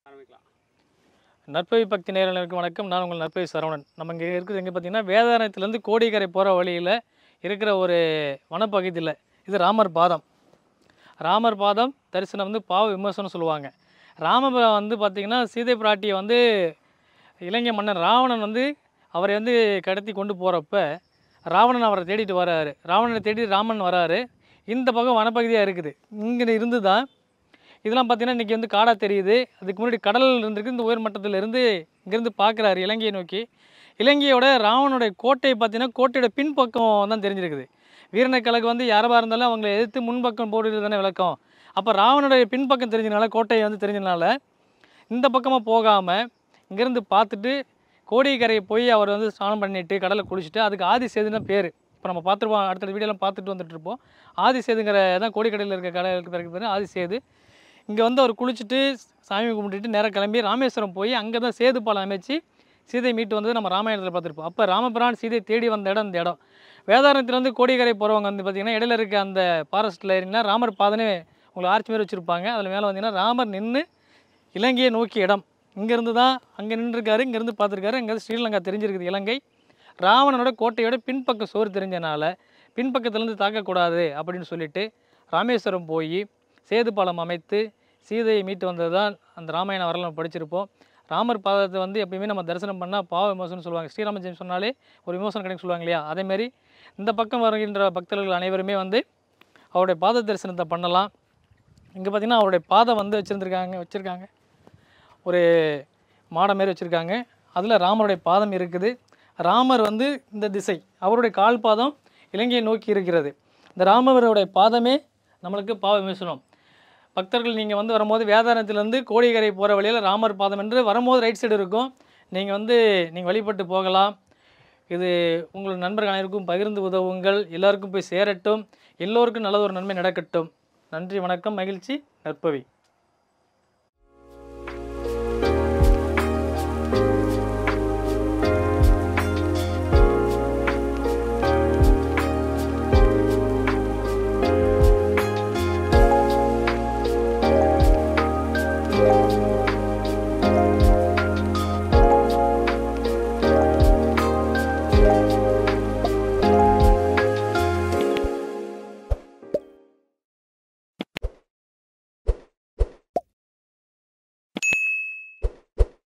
ஆரம்பிக்கலாம் நற்பவி பக்தி நேரர்களுக்கு வணக்கம் நான் உங்கள் நற்பவி சரவணன் நம்ம இங்கே இருக்குது எங்கே பார்த்தீங்கன்னா வேதாரண்யத்துலேருந்து கோடிக்கரை போகிற வழியில் இருக்கிற ஒரு வனப்பகுதியில் இது ராமர் பாதம் ராமர் பாதம் தரிசனம் வந்து பாவ விமர்சனம் சொல்லுவாங்க ராமர் வந்து பார்த்திங்கன்னா சீதை பிராட்டியை வந்து இலங்கை மன்னன் ராவணன் வந்து அவரை வந்து கடத்தி கொண்டு போகிறப்ப ராவணன் அவரை தேடிட்டு வராரு ராவணனை தேடி ராமன் வராரு இந்த பக்கம் வனப்பகுதியாக இருக்குது இங்கே இருந்து தான் இதெல்லாம் பார்த்தீங்கன்னா இன்றைக்கி வந்து காடாக தெரியுது அதுக்கு முன்னாடி கடல் இருந்திருக்கு இந்த உயர் மட்டத்தில் இருந்து இங்கேருந்து பார்க்குறாரு இலங்கையை நோக்கி இலங்கையோட ராவனுடைய கோட்டை பார்த்தீங்கன்னா கோட்டையோட பின்பக்கம் தான் தெரிஞ்சிருக்குது வீரனக்கழகு வந்து யாராக இருந்தாலும் அவங்களை எதிர்த்து முன்பக்கம் போடுறது தானே விளக்கம் அப்போ ராவனுடைய பின்பக்கம் தெரிஞ்சனால கோட்டையை வந்து தெரிஞ்சனால இந்த பக்கமாக போகாமல் இங்கேருந்து பார்த்துட்டு கோடிக்கரையை போய் அவர் வந்து ஸ்நானம் பண்ணிட்டு கடலை குளிச்சுட்டு அதுக்கு ஆதி சேதுன்னு பேர் இப்போ நம்ம பார்த்துருப்போம் அடுத்த வீடியோலாம் பார்த்துட்டு வந்துட்டு இருப்போம் ஆதி சேதுங்கிற தான் கோடிக்கரையில் இருக்க கடலுக்கு பிறகு பேர் ஆதி சேது இங்கே வந்து அவர் குளிச்சுட்டு சாமி கும்பிட்டுட்டு நேராக கிளம்பி ராமேஸ்வரம் போய் அங்கே தான் சேது பாலம் அமைச்சு சீதை மீட்டு வந்தது நம்ம ராமாயணத்தில் பார்த்துருப்போம் அப்போ ராமபிரான் சீதை தேடி வந்த இடம் இந்த இடம் வேதாரண்யத்தில் வந்து கோடிக்கரை போகிறவங்க வந்து பார்த்திங்கன்னா இடையில இருக்க அந்த ஃபாரஸ்ட்டில் ஏறினா ராமர் பாதனே உங்களுக்கு ஆர்ச்சி மாதிரி வச்சுருப்பாங்க அதில் மேலே வந்தீங்கன்னா ராமர் நின்று இலங்கையை நோக்கிய இடம் இங்கேருந்து தான் அங்கே நின்றுருக்காரு இங்கேருந்து பார்த்துருக்காரு இங்கேருந்து ஸ்ரீலங்கா தெரிஞ்சிருக்குது இலங்கை ராவணனோட கோட்டையோட பின்பக்க சோறு தெரிஞ்சனால பின்பக்கத்துலேருந்து தாக்கக்கூடாது அப்படின்னு சொல்லிட்டு ராமேஸ்வரம் போய் சேது பாலம் அமைத்து சீதையை மீட்டு வந்தது தான் அந்த ராமாயண வரலாறு நம்ம படிச்சிருப்போம் ராமர் பாதத்தை வந்து எப்பயுமே நம்ம தரிசனம் பண்ணால் பாவ விமோசனம் சொல்லுவாங்க ஸ்ரீராம ஜெயம் சொன்னாலே ஒரு விமோசனம் கிடைக்கும் சொல்லுவாங்க இல்லையா அதேமாரி இந்த பக்கம் வருகின்ற பக்தர்கள் அனைவருமே வந்து அவருடைய பாத தரிசனத்தை பண்ணலாம் இங்கே பார்த்தீங்கன்னா அவருடைய பாதம் வந்து வச்சுருந்துருக்காங்க வச்சுருக்காங்க ஒரு மாடம் மாரி வச்சுருக்காங்க அதில் ராமருடைய பாதம் இருக்குது ராமர் வந்து இந்த திசை அவருடைய கால் பாதம் இலங்கையை நோக்கி இருக்கிறது இந்த ராமருடைய பாதமே நம்மளுக்கு பாவ விமர்சனம் பக்தர்கள் நீங்கள் வந்து வரும்போது வேதாரத்திலேருந்து கோடிக்கரை போகிற வழியில் ராமர் பாதம் என்று வரும்போது ரைட் சைடு இருக்கும் நீங்கள் வந்து நீங்கள் வழிபட்டு போகலாம் இது உங்கள் நண்பர்கள் அனைவருக்கும் பகிர்ந்து உதவுங்கள் எல்லாருக்கும் போய் சேரட்டும் எல்லோருக்கும் நல்லது ஒரு நன்மை நடக்கட்டும் நன்றி வணக்கம் மகிழ்ச்சி நற்பவி